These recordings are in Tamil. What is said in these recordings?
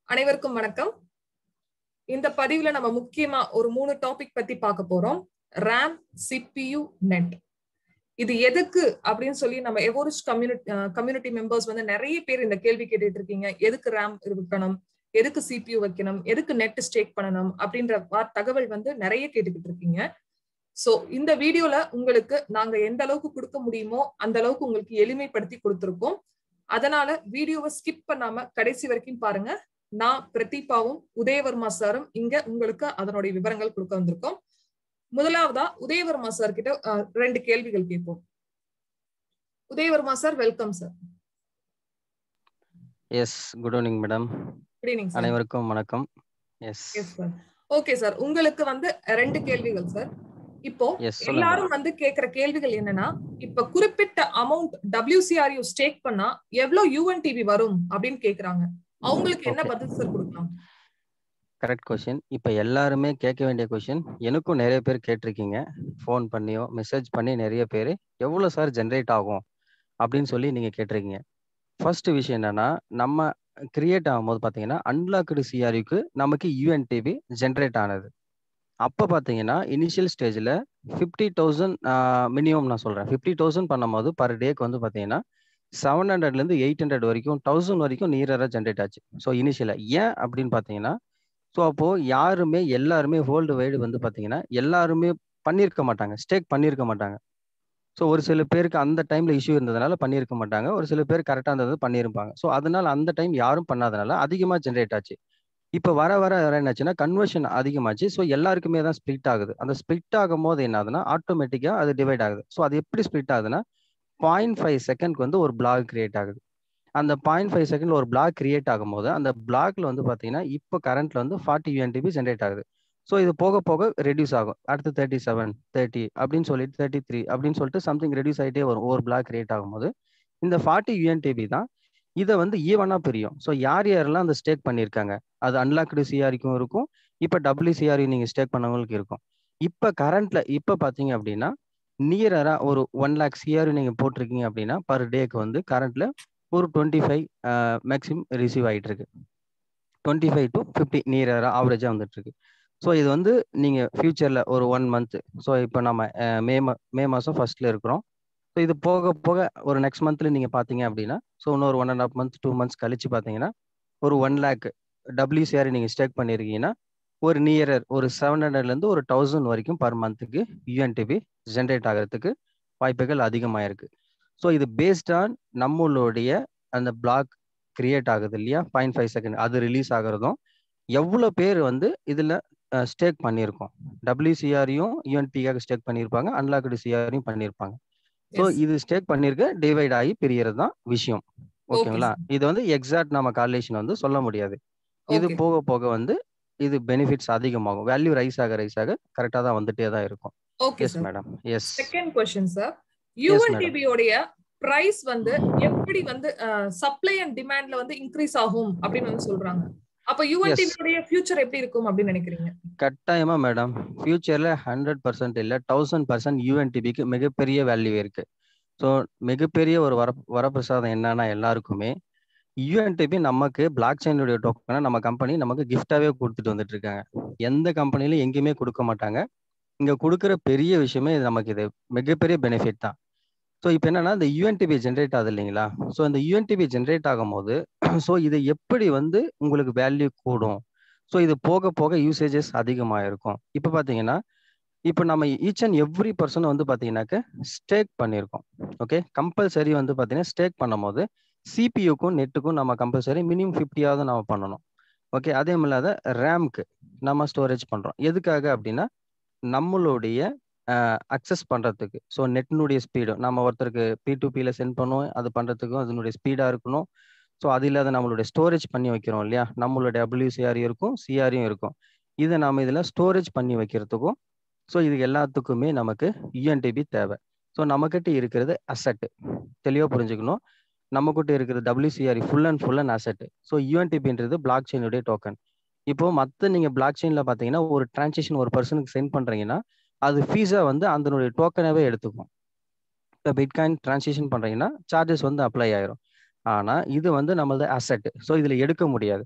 அனைவருக்கும் வணக்கம் இந்த பதிவுல நம்ம முக்கியமா ஒரு மூணு டாபிக் பத்தி பார்க்க போறோம் ரேம் சிபியு நெட் இது எதுக்கு அப்படின்னு சொல்லி நம்ம எவோரிஸ் கம்யூனிட்டி கம்யூனிட்டி மெம்பர்ஸ் வந்து நிறைய பேர் இந்த கேள்வி கேட்டுட்டு இருக்கீங்க எதுக்கு ரேம் இருக்கணும் எதுக்கு சிபியு வைக்கணும் எதுக்கு நெட் ஸ்டேக் பண்ணணும் அப்படின்ற தகவல் வந்து நிறைய கேட்டுக்கிட்டு இருக்கீங்க சோ இந்த வீடியோல உங்களுக்கு நாங்க எந்த அளவுக்கு கொடுக்க முடியுமோ அந்த அளவுக்கு உங்களுக்கு எளிமைப்படுத்தி கொடுத்துருக்கோம் அதனால வீடியோவை ஸ்கிப் பண்ணாம கடைசி வரைக்கும் பாருங்க நான் பிரதீபாவும் உதயவர்மா சாரும் இங்க உங்களுக்கு அதனுடைய விவரங்கள் கொடுக்க வந்திருக்கோம் முதலாவதா உதயவர்மா சார் கிட்ட ரெண்டு கேள்விகள் கேட்போம் Udayavarma sir welcome sir yes good evening madam good evening sir அனைவருக்கும் வணக்கம் yes yes sir okay sir உங்களுக்கு வந்து ரெண்டு கேள்விகள் சார் இப்போ எஸ் சொல்லுங்க எல்லாரும் வந்து கேக்குற கேள்விகள் என்னன்னா இப்ப குறிப்பிட்ட அமௌண்ட் டபிள்யூசிஆர்யூ ஸ்டேக் பண்ணா எவ்வளவு யூஎன்டிவி வரும் அப்படின்னு கேக்குறாங்க அவங்களுக்கு என்ன Okay. பதில் சார் கொடுக்கலாம் கரெக்ட் கொஷின் இப்போ எல்லாருமே கேட்க வேண்டிய கொஷின் எனக்கும் நிறைய பேர் கேட்டிருக்கீங்க ஃபோன் பண்ணியோ மெசேஜ் பண்ணி நிறைய பேர் எவ்வளோ சார் ஜென்ரேட் ஆகும் அப்படின்னு சொல்லி நீங்கள் கேட்டிருக்கீங்க ஃபர்ஸ்ட் விஷயம் என்னன்னா நம்ம கிரியேட் ஆகும்போது பார்த்தீங்கன்னா அன்லாக்டு சிஆர்யூக்கு நமக்கு யூஎன்டிபி ஜென்ரேட் ஆனது அப்போ பார்த்தீங்கன்னா இனிஷியல் ஸ்டேஜில் ஃபிஃப்டி தௌசண்ட் மினிமம் நான் சொல்கிறேன் ஃபிஃப்டி தௌசண்ட் பண்ணும்போது பர் டேக்கு வந்து பார்த்தீங்கன்னா செவன் ஹண்ட்ரட்லேருந்து எயிட் ஹண்ட்ரட் வரைக்கும் தௌசண்ட் வரைக்கும் நீராக ஜென்ரேட் ஆச்சு ஸோ இனிஷியலாக ஏன் அப்படின்னு பார்த்தீங்கன்னா ஸோ அப்போது யாருமே எல்லாருமே வேர்ல்டு வைடு வந்து பார்த்தீங்கன்னா எல்லாருமே பண்ணியிருக்க மாட்டாங்க ஸ்டேக் பண்ணியிருக்க மாட்டாங்க ஸோ ஒரு சில பேருக்கு அந்த டைமில் இஷ்யூ இருந்ததுனால பண்ணியிருக்க மாட்டாங்க ஒரு சில பேர் கரெக்டாக இருந்தது பண்ணியிருப்பாங்க ஸோ அதனால அந்த டைம் யாரும் பண்ணாதனால அதிகமாக ஜென்ரேட் ஆச்சு இப்போ வர வர வர என்னாச்சுன்னா கன்வர்ஷன் அதிகமாச்சு ஸோ எல்லாருக்குமே தான் ஸ்ப்ளிட் ஆகுது அந்த ஸ்ப்ளிட் ஆகும் போது என்ன ஆகுதுன்னா ஆட்டோமேட்டிக்காக அது டிவைட் ஆகுது ஸோ அது எப்படி ஸ்ப்ளிட் ஆகுதுன்னா பாயிண்ட் ஃபைவ் செகண்ட்க்கு வந்து ஒரு பிளாக் கிரியேட் ஆகுது அந்த பாயிண்ட் ஃபைவ் செகண்ட்ல ஒரு பிளாக் கிரியேட் ஆகும்போது அந்த பிளாக்ல வந்து பார்த்தீங்கன்னா இப்போ கரண்ட்ல வந்து ஃபார்ட்டி யூஎன்டிபி ஜென்ரேட் ஆகுது ஸோ இது போக போக ரெடியூஸ் ஆகும் அடுத்து தேர்ட்டி செவன் தேர்ட்டி அப்படின்னு சொல்லிட்டு தேர்ட்டி த்ரீ அப்படின்னு சொல்லிட்டு சம்திங் ரெடியூஸ் ஆகிட்டே வரும் ஒரு பிளாக் கிரியேட் ஆகும்போது இந்த ஃபார்ட்டி யூஎன்டிபி தான் இதை வந்து ஈவனாக பிரியும் ஸோ யார் யாரெல்லாம் அந்த ஸ்டேக் பண்ணியிருக்காங்க அது அன்லாக்டு சிஆரிக்கும் இருக்கும் இப்போ டபிள்யூசிஆரி நீங்கள் ஸ்டேக் பண்ணவங்களுக்கு இருக்கும் இப்போ கரண்ட்ல இப்போ பார்த்தீங்க அப்படின்னா நியரராக ஒரு ஒன் லேக் சிஆர் நீங்கள் போட்டிருக்கீங்க அப்படின்னா பர் டேக்கு வந்து கரண்ட்ல ஒரு டுவெண்ட்டி ஃபைவ் மேக்ஸிமம் ரிசீவ் ஆகிட்டு இருக்கு டுவெண்ட்டி ஃபைவ் டு ஃபிஃப்டி நியராக ஆவரேஜாக வந்துட்டு இருக்கு ஸோ இது வந்து நீங்கள் ஃபியூச்சரில் ஒரு ஒன் மந்த் ஸோ இப்போ நம்ம அஹ், மே மா மே மாதம் ஃபர்ஸ்ட்ல இருக்கிறோம் ஸோ இது போக போக ஒரு நெக்ஸ்ட் மந்த்ல நீங்கள் பார்த்தீங்க அப்படின்னா ஸோ இன்னொரு one and half month two months கழிச்சு பார்த்தீங்கன்னா ஒரு ஒன் லேக் டபிள்யூசிஆர் நீங்கள் ஸ்டேக் பண்ணியிருக்கீங்கன்னா ஒரு நியரர் ஒரு செவன் ஹண்ட்ரட்லேருந்து ஒரு தௌசண்ட் வரைக்கும் பர் மந்த்துக்கு யூஎன்டிபி ஜென்ரேட் ஆகிறதுக்கு வாய்ப்புகள் அதிகமாக இருக்கு ஸோ இது பேஸ்ட் ஆன் நம்மளுடைய அந்த பிளாக் கிரியேட் ஆகுது இல்லையா பாயிண்ட் ஃபைவ் செகண்ட் அது ரிலீஸ் ஆகுறதும் எவ்வளோ பேர் வந்து இதில் ஸ்டேக் பண்ணியிருக்கோம் டபிள்யூசிஆரையும் யூஎன்பிக்காக ஸ்டேக் பண்ணியிருப்பாங்க அன்லாக்டு சிஆரையும் பண்ணியிருப்பாங்க ஸோ Yes. இது ஸ்டேக் பண்ணியிருக்க டிவைட் ஆகி பிரியறது தான் விஷயம் Okay, ஓகேங்களா இது வந்து எக்ஸாக்ட் நம்ம கால்குலேஷன் வந்து சொல்ல முடியாது இது Okay. போக போக வந்து இது பெனிஃபிட்ஸ் அதிகமாகும் வேல்யூ ரைஸ் ஆக ரைஸ் ஆக கரெக்டாக தான் வந்துட்டே தான் இருக்கும் okay yes sir madam yes second question sir madam. UNDP உடைய பிரைஸ் வந்து எப்படி வந்து சப்ளை அண்ட் டிமாண்ட்ல வந்து இன்க்ரீஸ் ஆகும் அப்படின்னு வந்து சொல்றாங்க அப்ப யூஎன்டிபி உடைய ஃபியூச்சர் எப்படி இருக்கும் அப்படின்னு நினைக்கிறீங்க கட்டாயமா மேடம் ஃபியூச்சர்ல ஹண்ட்ரட் பர்சன்ட் இல்லை தௌசண்ட் பர்சன்ட் யூஎன்டிபிக்கு மிகப்பெரிய வேல்யூ இருக்கு ஸோ மிகப்பெரிய ஒரு வர வரப்பிரசாதம் என்னன்னா எல்லாருக்குமே யூஎன்டிபி நமக்கு பிளாக் செயினுடைய டோக்கனை நம்ம கம்பெனி நமக்கு கிஃப்டாவே கொடுத்துட்டு வந்துட்டு இருக்காங்க எந்த கம்பெனிலும் எங்கேயுமே கொடுக்க மாட்டாங்க இங்க கொடுக்குற பெரிய விஷயமே இது நமக்கு இது மிகப்பெரிய பெனிஃபிட் தான் ஸோ இப்போ என்னன்னா இந்த யூஎன்டிபி ஜென்ரேட் ஆகுது இல்லைங்களா ஸோ இந்த யூஎன்டிபி ஜென்ரேட் ஆகும்போது ஸோ இது எப்படி வந்து உங்களுக்கு வேல்யூ கூடும் ஸோ இது போக போக யூசேஜஸ் அதிகமாக இருக்கும் இப்போ பார்த்தீங்கன்னா இப்போ நம்ம ஈச் அண்ட் எவ்ரி பர்சன் வந்து பார்த்தீங்கன்னாக்க ஸ்டேக் பண்ணியிருக்கோம் ஓகே கம்பல்சரி வந்து பார்த்தீங்கன்னா ஸ்டேக் பண்ணும்போது சிபியூக்கும் நெட்டுக்கும் நம்ம கம்பல்சரி மினிமம் ஃபிஃப்டியாவது நம்ம பண்ணணும் ஓகே அதே இல்லாத ரேம்க்கு நம்ம ஸ்டோரேஜ் பண்ணுறோம் எதுக்காக அப்படின்னா நம்மளுடைய அக்சஸ் பண்ணுறதுக்கு ஸோ நெட்டினுடைய ஸ்பீடு நம்ம ஒருத்தருக்கு பி டு பியில் சென்ட் பண்ணுவோம் அது பண்ணுறதுக்கும் அதனுடைய ஸ்பீடாக இருக்கணும் ஸோ அது இல்லாத நம்மளுடைய ஸ்டோரேஜ் பண்ணி வைக்கிறோம் இல்லையா நம்மளோட டபிள்யூசிஆர் இருக்கும் சிஆரையும் இருக்கும் இதை நம்ம இதில் ஸ்டோரேஜ் பண்ணி வைக்கிறதுக்கும் ஸோ இது எல்லாத்துக்குமே நமக்கு யூஎன்டிபி தேவை ஸோ நம்மக்கிட்ட இருக்கிறது அசட்டு தெளிவாக புரிஞ்சுக்கணும் நம்மக்கிட்ட இருக்கிறது WCR full and full and asset so யூஎன்டிபின்றது பிளாக் செயினுடைய டோக்கன் இப்போ மற்ற நீங்கள் பிளாக் செயினில் பார்த்தீங்கன்னா ஒரு டிரான்சாக்ஷன் ஒரு பர்சனுக்கு சென்ட் பண்ணுறீங்கன்னா அது ஃபீஸை வந்து அதனுடைய டோக்கனாகவே எடுத்துக்கும் இப்போ பிட்காயின் டிரான்சாக்ஷன் பண்ணுறீங்கன்னா சார்ஜஸ் வந்து அப்ளை ஆயிரும் ஆனால் இது வந்து நம்மளது அசட் ஸோ இதில் எடுக்க முடியாது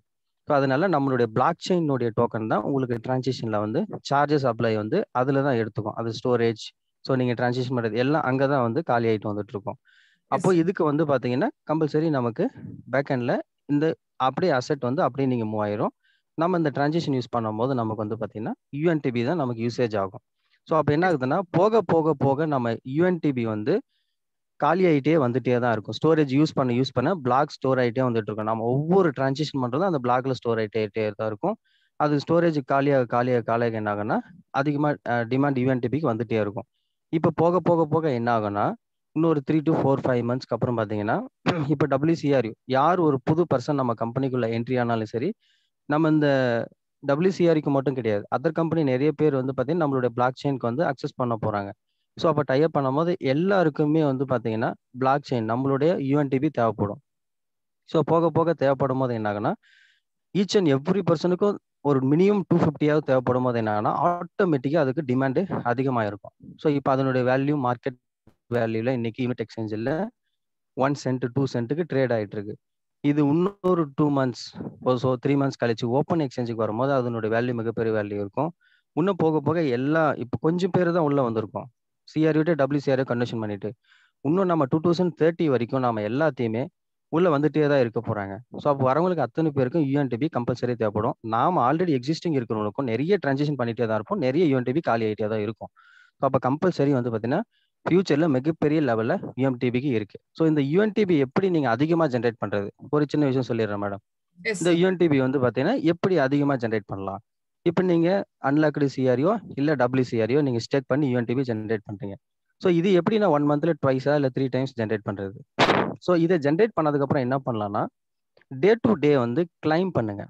ஸோ அதனால நம்மளுடைய பிளாக் செயினுடைய டோக்கன் தான் உங்களுக்கு டிரான்சிஷனில் வந்து சார்ஜஸ் அப்ளை வந்து அதில் தான் எடுத்துக்கும் அது ஸ்டோரேஜ் ஸோ நீங்கள் டிரான்சிஷன் பண்ணுறது எல்லாம் அங்கே தான் வந்து காலி ஆகிட்டு வந்துட்டு இருக்கோம் அப்போ இதுக்கு வந்து பார்த்தீங்கன்னா கம்பல்சரி நமக்கு பேக்எண்டில் இந்த அப்படியே அசெட் வந்து அப்படியே நீங்கள் மூவ் ஆயிரும் நம்ம இந்த டிரான்சிஷன் யூஸ் பண்ணும்போது நமக்கு வந்து பார்த்தீங்கன்னா யூஎன்டிபி தான் நமக்கு யூசேஜ் ஆகும் ஸோ அப்போ என்ன ஆகுதுன்னா போக போக போக நம்ம யூஎன்டிபி வந்து காலி ஆகிட்டே வந்துட்டே தான் இருக்கும் ஸ்டோரேஜ் யூஸ் பண்ண யூஸ் பண்ண பிளாக் ஸ்டோர் ஆகிட்டே வந்துட்டு இருக்கும் நம்ம ஒவ்வொரு டிரான்சிஷன் பண்ணுறதும் அந்த பிளாக்ல ஸ்டோர் ஆகிட்டே தான் இருக்கும் அது ஸ்டோரேஜ் காலியாக காலியாக காலியாக என்ன ஆகும்னா அதிகமாக டிமாண்ட் யூஎன்டிபிக்கு வந்துட்டே இருக்கும் இப்போ போக போக போக என்ன ஆகும்னா இன்னொரு த்ரீ டு ஃபோர் ஃபைவ் மந்த்ஸ்க்கு அப்புறம் பார்த்தீங்கன்னா இப்போ டபிள்யூசிஆர்யூ யார் ஒரு புது பர்சன் நம்ம கம்பெனிக்குள்ள என்ட்ரி ஆனாலும் சரி நம்ம இந்த டபிள்யூசிஆருக்கு மட்டும் கிடையாது அதர் கம்பெனி நிறைய பேர் வந்து பார்த்தீங்கன்னா நம்மளுடைய பிளாக் செயின்க்கு வந்து அக்சஸ் பண்ண போகிறாங்க ஸோ அப்போ டைப் பண்ணும்போது எல்லாருக்குமே வந்து பார்த்தீங்கன்னா பிளாக் செயின் நம்மளுடைய யூஎன்டிபி தேவைப்படும் ஸோ போக போக தேவைப்படும் போது என்ன ஆகுனா ஈச் அண்ட் எவ்ரி பர்சனுக்கும் ஒரு மினிமம் டூ ஃபிஃப்டியாவது தேவைப்படும் போது என்ன ஆகுனா ஆட்டோமேட்டிக்காக அதுக்கு டிமாண்டு அதிகமாக இருக்கும் ஸோ இப்போ அதனுடைய வேல்யூ மார்க்கெட் வேல்யூல இன்னைக்கு யூனிட் எக்ஸ்சேஞ்சில் ஒன் சென்ட் டூ சென்ட்டுக்கு ட்ரேட் ஆகிட்டு இருக்கு இது இன்னொரு two months so three months கழிச்சு ஓப்பன் எக்ஸ்சேஞ்சுக்கு வரும்போது அதனுடைய வேல்யூ மிகப்பெரிய வேல்யூ இருக்கும் இன்னும் போக போக எல்லா இப்போ கொஞ்சம் பேர் தான் உள்ள வந்திருக்கோம் சிஆர்யூட்டே டபிள்யூசிஆர்யூ கன்வர்ஷன் பண்ணிட்டு இன்னும் நம்ம டூ தௌசண்ட் தேர்ட்டி வரைக்கும் நம்ம எல்லாத்தையுமே உள்ள வந்துட்டே தான் இருக்க போறாங்க ஸோ அப்போ வரவங்களுக்கு அத்தனை பேருக்கும் யூஎன்டிபி கம்பல்சரி தேவைப்படும் நாம ஆல்ரெடி எக்ஸிஸ்டிங் இருக்கிறவங்களுக்கும் நிறைய டிரான்சாக்ஷன் பண்ணிட்டே தான் இருப்போம் நிறைய யூஎன்டிபி காலி ஆகிட்டே தான் இருக்கும் ஸோ அப்போ கம்பல்சரி வந்து பார்த்தீங்கன்னா ஃபியூச்சர்ல மிகப்பெரிய லெவல்ல யூஎன்டிபிக்கு இருக்கு ஸோ இந்த யூஎன்டிபி எப்படி நீங்க அதிகமா ஜென்ரேட் பண்றது ஒரு சின்ன விஷயம் சொல்லிடுறேன் மேடம் இந்த யூஎன்டிபி வந்து பார்த்தீங்கன்னா எப்படி அதிகமா ஜென்ரேட் பண்ணலாம் இப்போ நீங்க அன்லாக்டு சிஆரியோ இல்ல டபிள்யூ சிஆரியோ நீங்க ஸ்டேக் பண்ணி யூஎன்டிபி ஜென்ரேட் பண்றீங்க ஸோ இது எப்படி நான் ஒன் மந்த்ல ட்வைஸா இல்ல த்ரீ டைம்ஸ் ஜென்ரேட் பண்றது ஸோ இதை ஜென்ரேட் பண்ணதுக்கு அப்புறம் என்ன பண்ணலாம்னா டே டு டே வந்து கிளைம் பண்ணுங்க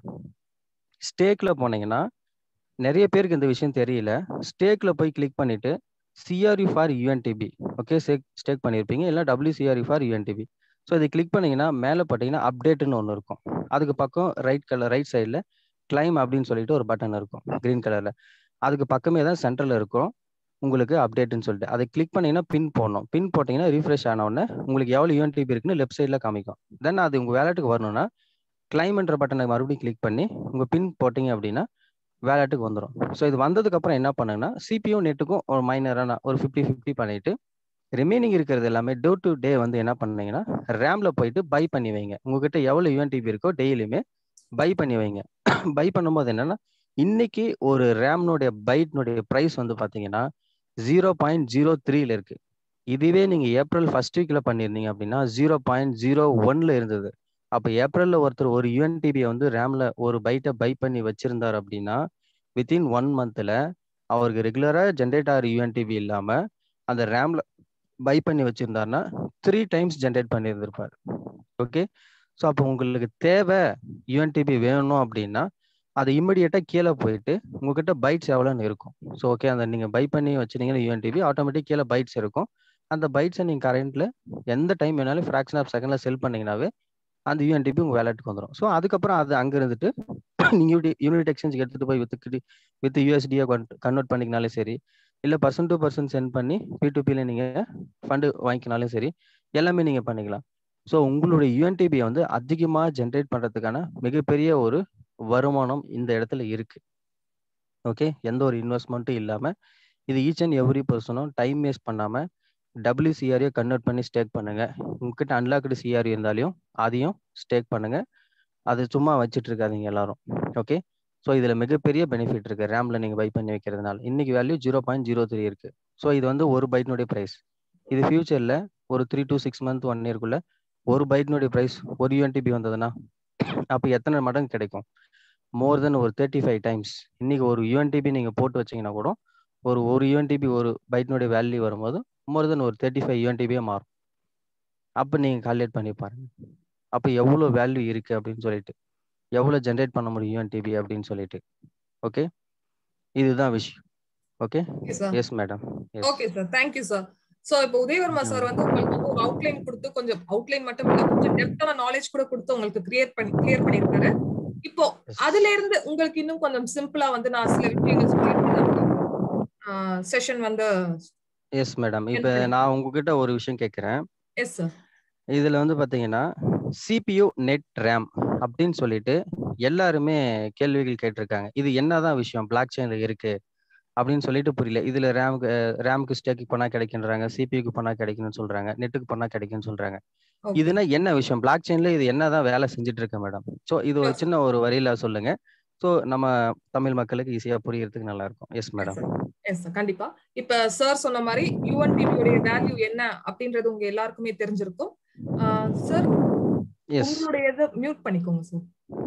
ஸ்டேக்ல போனீங்கன்னா நிறைய பேருக்கு இந்த விஷயம் தெரியல ஸ்டேக்ல போய் கிளிக் பண்ணிட்டு CRU for UNDP okay stake stake பண்ணியிருப்பீங்க இல்லை W CRU for UNDP so இதை கிளிக் பண்ணீங்கன்னா மேலே பார்த்தீங்கன்னா அப்டேட்னு ஒன்று இருக்கும் அதுக்கு பக்கம் ரைட் கலர் ரைட் சைடில் கிளைம் அப்படின்னு சொல்லிட்டு ஒரு பட்டன் இருக்கும் கிரீன் கலர்ல அதுக்கு பக்கமே தான் சென்டர்ல இருக்கும் உங்களுக்கு அப்டேட்னு சொல்லிட்டு அதை கிளிக் பண்ணீங்கன்னா பின் போடணும் பின் போட்டீங்கன்னா ரீஃப்ரெஷ் ஆன உடனே உங்களுக்கு எவ்வளோ யூஎன்டிபி இருக்குன்னு லெஃப்ட் சைடில் காமிக்கும் தென் அது உங்கள் வேலெட்டுக்கு வரணும்னா கிளைம்ன்ற பட்டனை மறுபடியும் கிளிக் பண்ணி உங்கள் பின் போட்டீங்க அப்படின்னா வேலெட்டுக்கு வந்துடும் ஸோ இது வந்ததுக்கு அப்புறம் என்ன பண்ணுங்கன்னா சிபியூ நெட்டுக்கும் ஒரு மைனரான ஒரு ஃபிஃப்டி ஃபிஃப்டி பண்ணிட்டு ரிமைனிங் இருக்கிறது எல்லாமே டே டு டே வந்து என்ன பண்ணீங்கன்னா ரேம்ல போயிட்டு பை பண்ணி வைங்க உங்ககிட்ட எவ்வளோ யூஎன்டிபி இருக்கோ டெய்லியுமே பை பண்ணி வைங்க பை பண்ணும்போது என்னன்னா இன்னைக்கு ஒரு ரேம்னுடைய பைட்னுடைய ப்ரைஸ் வந்து பார்த்தீங்கன்னா ஜீரோ பாயிண்ட் ஜீரோ த்ரீல இருக்கு இதுவே நீங்க ஏப்ரல் ஃபர்ஸ்ட் வீக்ல பண்ணியிருந்தீங்க அப்படின்னா ஜீரோ பாயிண்ட் ஜீரோ ஒன்ல இருந்தது அப்போ ஏப்ரல்ல ஒருத்தர் ஒரு யூஎன்டிபியை வந்து ரேம்ல ஒரு பைட்டை பை பண்ணி வச்சிருந்தார் அப்படின்னா வித்தின் ஒன் மந்த்ல அவருக்கு ரெகுலரா ஜென்ரேட் ஆகிற யூஎன்டிபி இல்லாம அந்த ரேம்ல பை பண்ணி வச்சிருந்தாருன்னா த்ரீ டைம்ஸ் ஜென்ரேட் பண்ணியிருந்திருப்பார் ஓகே ஸோ அப்போ உங்களுக்கு தேவை யூஎன்டிபி வேணும் அப்படின்னா அது இம்மிடியேட்டாக கீழே போயிட்டு உங்ககிட்ட பைட்ஸ் எவ்வளோன்னு இருக்கும் ஸோ ஓகே அந்த நீங்கள் பை பண்ணி வச்சுருந்தீங்கன்னா யூஎன்டிபி ஆட்டோமேட்டிக் கீழே பைட்ஸ் இருக்கும் அந்த பைட்ஸை நீங்கள் கரண்ட்ல எந்த டைம் வேணாலும் ஃப்ராக்ஷன் ஆஃப் செகண்ட்ல செல் பண்ணீங்கன்னாவே அந்த யூஎன்டிபி உங்கள் வேலெட்டுக்கு வந்துடும் ஸோ அதுக்கப்புறம் அது அங்கே இருந்துட்டு நீங்கள் யூனிட் எக்ஸ்சேஞ்சுக்கு எடுத்துகிட்டு போய் வித்து வித் யூஎஸ்டியை கன்வெர்ட் பண்ணிக்கினாலும் சரி இல்லை பர்சன் டு பர்சன் சென்ட் பண்ணி பி டு பியில் நீங்கள் ஃபண்டு வாங்கிக்கினாலும் சரி எல்லாமே நீங்கள் பண்ணிக்கலாம் ஸோ உங்களுடைய யூஎன்டிபியை வந்து அதிகமாக ஜென்ரேட் பண்ணுறதுக்கான மிகப்பெரிய ஒரு வருமானம் இந்த இடத்துல இருக்கு ஓகே எந்த ஒரு இன்வெஸ்ட்மெண்ட்டும் இல்லாமல் இது ஈச் அண்ட் எவ்ரி பர்சனும் டைம் வேஸ்ட் பண்ணாமல் டபிள்யூ சிஆர்ஏ கன்வெர்ட் பண்ணி ஸ்டேக் பண்ணுங்க உங்ககிட்ட அன்லாக்டு சிஆர்ஏ இருந்தாலையும் அதையும் ஸ்டேக் பண்ணுங்க அது சும்மா வச்சுட்டு இருக்காதீங்க எல்லாரும் ஓகே ஸோ இதில் மிகப்பெரிய பெனிஃபிட் இருக்கு ரேம்ல நீங்கள் பை பண்ணி வைக்கிறதுனால இன்னைக்கு value zero point zero three இருக்கு ஸோ இது வந்து ஒரு பைட்னுடைய ப்ரைஸ் இது ஃபியூச்சரில் ஒரு three to six month one இயர்க்குள்ள ஒரு பைட்னுடைய ப்ரைஸ் ஒரு யூஎன்டிபி வந்ததுன்னா அப்போ எத்தனை மடங்கு கிடைக்கும் மோர் தென் ஒரு தேர்ட்டி ஃபைவ் டைம்ஸ் இன்னைக்கு ஒரு யூஎன்டிபி நீங்கள் போட்டு வச்சீங்கன்னா கூட ஒரு ஒரு யூஎன்டிபி ஒரு பைட்னுடைய வேல்யூ வரும்போது மோர் தென் ஒரு தேர்ட்டி ஃபைவ் யூஎன்டிபியே மாறும் அப்போ நீங்கள் கால்குலேட் பண்ணி பாருங்க அப்போ எவ்வளோ வேல்யூ இருக்கு அப்படின்னு சொல்லிட்டு எவ்வளோ ஜென்ரேட் பண்ண முடியும் யூஎன்டிபி அப்படின்னு சொல்லிட்டு ஓகே இதுதான் விஷயம் okay yes madam okay sir thank you sir so இப்போ உதயவர்மா சார் வந்து உங்களுக்கு வந்து ஒரு அவுட்லைன் கொடுத்து கொஞ்சம் அவுட்லைன் மட்டும் இல்ல கொஞ்சம் டெப்தான நாலேஜ் கூட கொடுத்து உங்களுக்கு கிரியேட் பண்ணி கிளியர் பண்ணிருக்காரு இப்போ அதுல இருந்து உங்களுக்கு இன்னும் கொஞ்சம் சிம்பிளா வந்து நான் சில விஷயங்கள் சொல்லியிருக்கேன் செஷன் வந்து எஸ் மேடம் இப்போ நான் உங்ககிட்ட ஒரு விஷயம் கேட்குறேன் எஸ் சார் இதுல வந்து பாத்தீங்கன்னா சிபியூ நெட் ரேம் அப்படின்னு சொல்லிட்டு எல்லாருமே கேள்விகள் கேட்டிருக்காங்க இது என்னதான் விஷயம் பிளாக் செயின்ல இருக்கு அப்படின்னு சொல்லிட்டு புரியல இதுல ரேமுக்கு ரேமுக்கு ஸ்டேக்கு பண்ணா கிடைக்குன்றாங்க சிபியூக்கு பண்ணா கிடைக்கும்னு சொல்றாங்க நெட்டுக்கு பண்ணா கிடைக்கும்னு சொல்றாங்க Okay. இதுனா என்ன விஷயம் பிளாக் செயின்ல இது என்னதான் வேலை செஞ்சுட்டு இருக்கு மேடம் ஸோ இது ஒரு Yes. சின்ன ஒரு வரியில சொல்லுங்க ஸோ நம்ம தமிழ் மக்களுக்கு ஈஸியா புரியறதுக்கு நல்லா இருக்கும் எஸ் மேடம் எஸ் கண்டிப்பா இப்ப சார் சொன்ன மாதிரி யூஎன்டிபியோடைய வேல்யூ என்ன அப்படின்றது உங்க எல்லாருக்குமே தெரிஞ்சிருக்கும் சார் எஸ் உங்களுடைய இதை மியூட் பண்ணிக்கோங்க சார்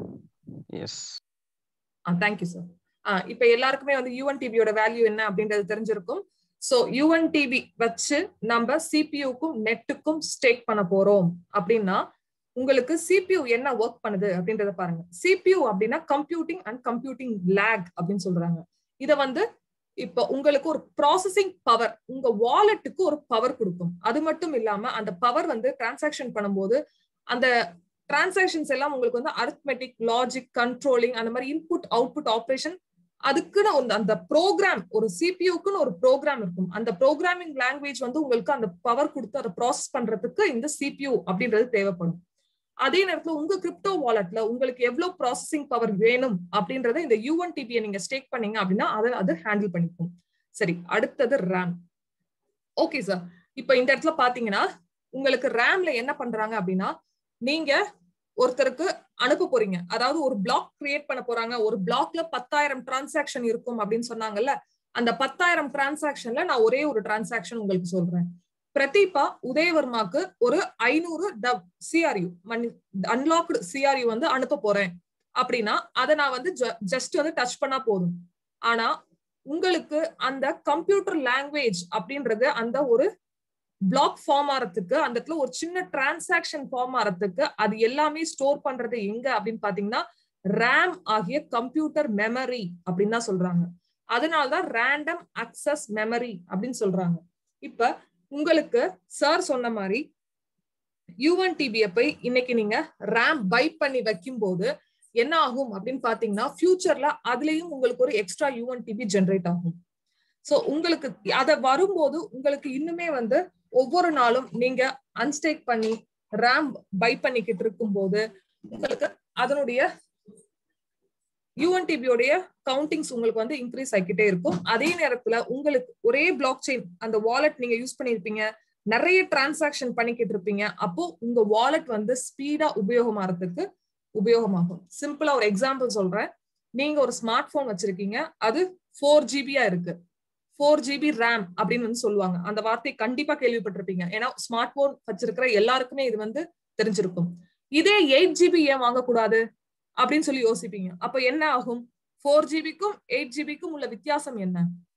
எஸ் தேங்க்யூ சார் இப்ப எல்லாருக்குமே வந்து யூஎன்டிபியோட வேல்யூ என்ன அப்படின்றது தெரிஞ்சிருக்கும் சோ யூஎன்டிபி வச்சு நம்ம சிபியூக்கும் நெட்டுக்கும் ஸ்டேக் பண்ண போறோம் அப்படின்னா உங்களுக்கு சிபியூ என்ன ஒர்க் பண்ணுது அப்படின்றத பாருங்க சிபியூ அப்படின்னா கம்ப்யூட்டிங் அண்ட் கம்ப்யூட்டிங் லேக் அப்படின்னு சொல்றாங்க இத வந்து இப்ப உங்களுக்கு ஒரு ப்ராசஸிங் பவர் உங்க வாலெட்டுக்கு ஒரு பவர் கொடுக்கும் அது மட்டும் இல்லாம அந்த பவர் வந்து டிரான்சாக்ஷன் பண்ணும்போது அந்த டிரான்சாக்ஷன்ஸ் எல்லாம் உங்களுக்கு வந்து அரித்மெட்டிக் லாஜிக் கண்ட்ரோலிங் அந்த மாதிரி இன்புட் அவுட்புட் ஆப்ரேஷன் அதுக்குன்னு அந்த அந்த ப்ரோக்ராம் ஒரு சிபியூக்குன்னு ஒரு ப்ரோக்ராம் இருக்கும் அந்த ப்ரோக்ராமிங் லாங்குவேஜ் வந்து உங்களுக்கு அந்த பவர் கொடுத்து அதை ப்ராசஸ் பண்றதுக்கு இந்த சிபியூ அப்படின்றது தேவைப்படும் அதே நேரத்துல உங்க கிரிப்டோ வாலெட்ல உங்களுக்கு எவ்வளவு ப்ராசஸிங் பவர் வேணும் அப்படின்றத இந்த யூஎன்டிபியை நீங்க ஸ்டேக் பண்ணீங்க அப்படின்னா அதை அது ஹேண்டில் பண்ணிக்கும் சரி அடுத்தது ரேம் ஓகே சார் இப்ப இந்த இடத்துல பாத்தீங்கன்னா உங்களுக்கு ரேம்ல என்ன பண்றாங்க அப்படின்னா நீங்க ஒருத்தருக்கு அனுப்ப போறீங்க அதாவது ஒரு பிளாக் கிரியேட் பண்ண போறாங்க ஒரு பிளாக்ல பத்தாயிரம் டிரான்சாக்ஷன் இருக்கும் அப்படின்னு சொன்னாங்கல்ல அந்த பத்தாயிரம் டிரான்சாக்ஷன்ல நான் ஒரே ஒரு டிரான்சாக்ஷன் உங்களுக்கு சொல்றேன் பிரதீபா உதயவர்மாக்கு ஒரு ஐநூறு சிஆர்யூ அன்லாக்டு சிஆர்யூ வந்து அனுப்ப போறேன் அப்படின்னா அதை நான் வந்து ஜஸ்ட் வந்து டச் பண்ணா போதும் ஆனா உங்களுக்கு அந்த கம்ப்யூட்டர் லாங்குவேஜ் அப்படின்றது அந்த ஒரு பிளாக் ஃபார்ம் ஆறதுக்கு அந்த இடத்துல ஒரு சின்ன டிரான்சாக்ஷன் ஃபார்ம் ஆறதுக்கு அது எல்லாமே ஸ்டோர் பண்றது எங்க அப்படின்னு பாத்தீங்கன்னா ரேம் ஆகிய கம்ப்யூட்டர் மெமரி அப்படின்னு தான் சொல்றாங்க அதனாலதான் ரேண்டம் அக்சஸ் மெமரி அப்படின்னு சொல்றாங்க இப்ப உங்களுக்கு சார் சொன்ன மாதிரி யூஎன்டிபியை போய் இன்னைக்கு நீங்க ரேம் பை பண்ணி வைக்கும் போது என்ன ஆகும் அப்படின்னு பாத்தீங்கன்னா ஃபியூச்சர்ல அதுலயும் உங்களுக்கு ஒரு எக்ஸ்ட்ரா யூஎன்டிபி ஜென்ரேட் ஆகும் சோ உங்களுக்கு அத வரும்போது உங்களுக்கு இன்னுமே வந்து ஒவ்வொரு நாளும் நீங்க அன்ஸ்டேக் பண்ணி ரேம் பை பண்ணிக்கிட்டு இருக்கும் போது உங்களுக்கு அதனுடைய யூஎன்டிபியோடைய கவுண்டிங்ஸ் உங்களுக்கு வந்து இன்க்ரீஸ் ஆகிக்கிட்டே இருக்கும் அதே நேரத்துல உங்களுக்கு ஒரே பிளாக் செயின் அந்த வாலெட் நீங்க யூஸ் பண்ணிருப்பீங்க நிறைய டிரான்சாக்ஷன் பண்ணிக்கிட்டு இருப்பீங்க அப்போ உங்க வாலெட் வந்து ஸ்பீடா உபயோகமாறதுக்கு உபயோகமாகும் சிம்பிளா ஒரு எக்ஸாம்பிள் சொல்றேன் நீங்க ஒரு ஸ்மார்ட் போன் வச்சிருக்கீங்க அது ஃபோர் ஜிபியா இருக்கு ஃபோர் ஜிபி ரேம் அப்படின்னு வந்து சொல்லுவாங்க அந்த வார்த்தையை கண்டிப்பா கேள்விப்பட்டிருப்பீங்க ஏன்னா ஸ்மார்ட் போன் வச்சிருக்கிற எல்லாருக்குமே இது வந்து தெரிஞ்சிருக்கும் இதே எயிட் ஜிபி ஏன் வாங்கக்கூடாது அப்படின்னு சொல்லி யோசிப்பீங்க அப்ப என்ன ஆகும் ஃபோர் ஜிபிக்கும் எயிட் ஜிபிக்கும் உள்ள வித்தியாசம் என்ன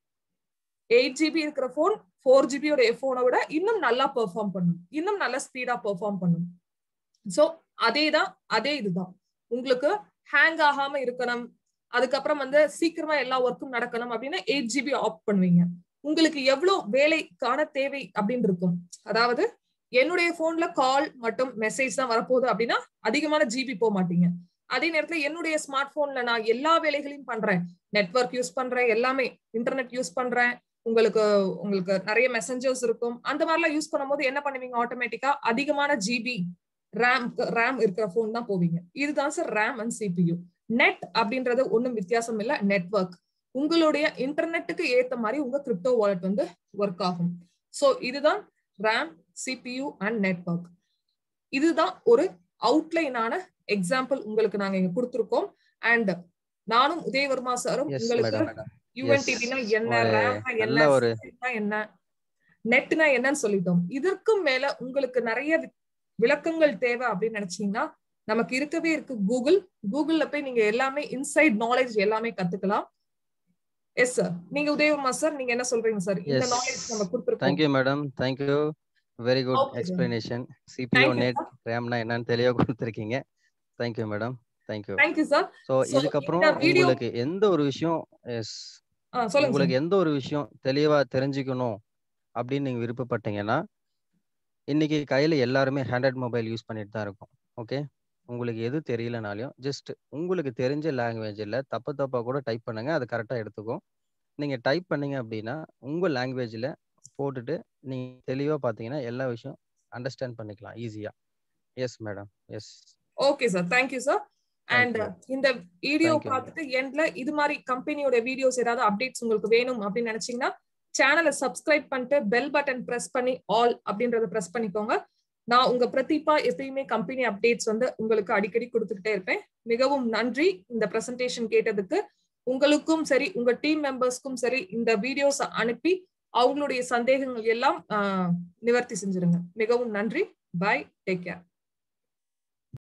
எயிட் ஜிபி இருக்கிற போன் ஃபோர் ஜிபியோட போனை விட இன்னும் நல்லா பெர்ஃபார்ம் பண்ணும் இன்னும் நல்லா ஸ்பீடா பெர்ஃபார்ம் பண்ணும் சோ அதே தான் அதே இதுதான் உங்களுக்கு ஹேங் ஆகாம இருக்கணும் அதுக்கப்புறம் வந்து சீக்கிரமா எல்லா ஒர்க்கும் நடக்கணும் அப்படின்னா எயிட் ஜிபி ஆஃப் பண்ணுவீங்க உங்களுக்கு எவ்வளவு வேலைக்கான தேவை அப்படின்னு இருக்கும் அதாவது என்னுடைய போன்ல கால் மற்றும் மெசேஜ் தான் வரப்போகுது அப்படின்னா அதிகமான ஜிபி போக மாட்டீங்க அதே நேரத்துல என்னுடைய ஸ்மார்ட் போன்ல நான் எல்லா வேலைகளையும் பண்றேன் நெட்ஒர்க் யூஸ் பண்றேன் எல்லாமே இன்டர்நெட் யூஸ் பண்றேன் உங்களுக்கு உங்களுக்கு நிறைய மெசஞ்சர்ஸ் இருக்கும் அந்த மாதிரிலாம் யூஸ் பண்ணும்போது என்ன பண்ணுவீங்க ஆட்டோமேட்டிக்கா அதிகமான ஜிபி ரேம் ரேம் இருக்கிற போன் தான் போவீங்க இதுதான் sir RAM and CPU net அப்படின்றது ஒன்றும் வித்தியாசம் இல்லை நெட்ஒர்க் உங்களுடைய இன்டர்நெட்டுக்கு ஏத்த மாதிரி உங்க கிரிப்டோ வாலெட் வந்து ஒர்க் ஆகும் ஸோ இதுதான் ரேம் சிபியூ அண்ட் நெட்ஒர்க் இதுதான் ஒரு அவுட்லைனான எக்ஸாம்பிள் உங்களுக்கு நாங்க இங்க கொடுத்துருக்கோம் அண்ட் நானும் உதயவர்மா சாரும் உங்களுக்கு யூஎன்டிபினா என்ன ரேம்னா என்ன என்ன நெட்னா என்னன்னு சொல்லிட்டோம் இதற்கும் மேல உங்களுக்கு நிறைய விளக்கங்கள் தேவை அப்படின்னு நினைச்சீங்கன்னா நமக்கு இருக்கவே இருக்கு கூகுள் கூகுள்ல போய் நீங்க எல்லாமே இன்சைட் நாலேஜ் எல்லாமே கத்துக்கலாம் எஸ் சார் நீங்க உதயகுமா சார் நீங்க என்ன சொல்றீங்க சார் இந்த நாலேஜ் நம்ம கொடுத்துருக்கோம் thank you madam thank you very good explanation CPU net ரேம்னா என்னன்னு தெளிவா கொடுத்துருக்கீங்க thank you madam thank you thank you sir so இதுக்கப்புறம் உங்களுக்கு எந்த ஒரு விஷயம் எஸ் உங்களுக்கு எந்த ஒரு விஷயம் தெளிவா தெரிஞ்சுக்கணும் அப்படின்னு நீங்க விருப்பப்பட்டீங்கன்னா இன்னைக்கு கையில எல்லாருமே ஹேண்ட்ரட் மொபைல் யூஸ் பண்ணிட்டு தான் இருக்கும் ஓகே உங்களுக்கு எது தெரியலனாலையும் ஜஸ்ட் உங்களுக்கு தெரிஞ்ச லாங்குவேஜில் தப்பு தப்பாக கூட டைப் பண்ணுங்க அது கரெக்டாக எடுத்துக்கும் நீங்கள் டைப் பண்ணீங்க அப்படின்னா உங்கள் லாங்குவேஜில் போட்டுட்டு நீங்கள் தெளிவாக பார்த்தீங்கன்னா எல்லா விஷயம் அண்டர்ஸ்டாண்ட் பண்ணிக்கலாம் ஈஸியாக yes madam yes okay sir thank you sir and இந்த வீடியோ Thank you. பார்த்துட்டு எண்ட்ல இது மாதிரி கம்பெனியோட வீடியோஸ் ஏதாவது அப்டேட்ஸ் உங்களுக்கு வேணும் அப்படின்னு நினைச்சீங்கன்னா சேனலை சப்ஸ்கிரைப் பண்ணிட்டு பெல் பட்டன் பிரஸ் பண்ணி ஆல் அப்படின்றத பிரஸ் பண்ணிக்கோங்க நான் உங்க பிரதீபா எப்பயுமே கம்பெனி அப்டேட்ஸ் வந்து உங்களுக்கு அடிக்கடி கொடுத்துக்கிட்டே இருப்பேன் மிகவும் நன்றி இந்த பிரசன்டேஷன் கேட்டதுக்கு உங்களுக்கும் சரி உங்க டீம் மெம்பர்ஸ்க்கும் சரி இந்த வீடியோஸ் அனுப்பி அவங்களுடைய சந்தேகங்கள் எல்லாம் ஆஹ், நிவர்த்தி செஞ்சிருங்க மிகவும் நன்றி பை டேக் கேர்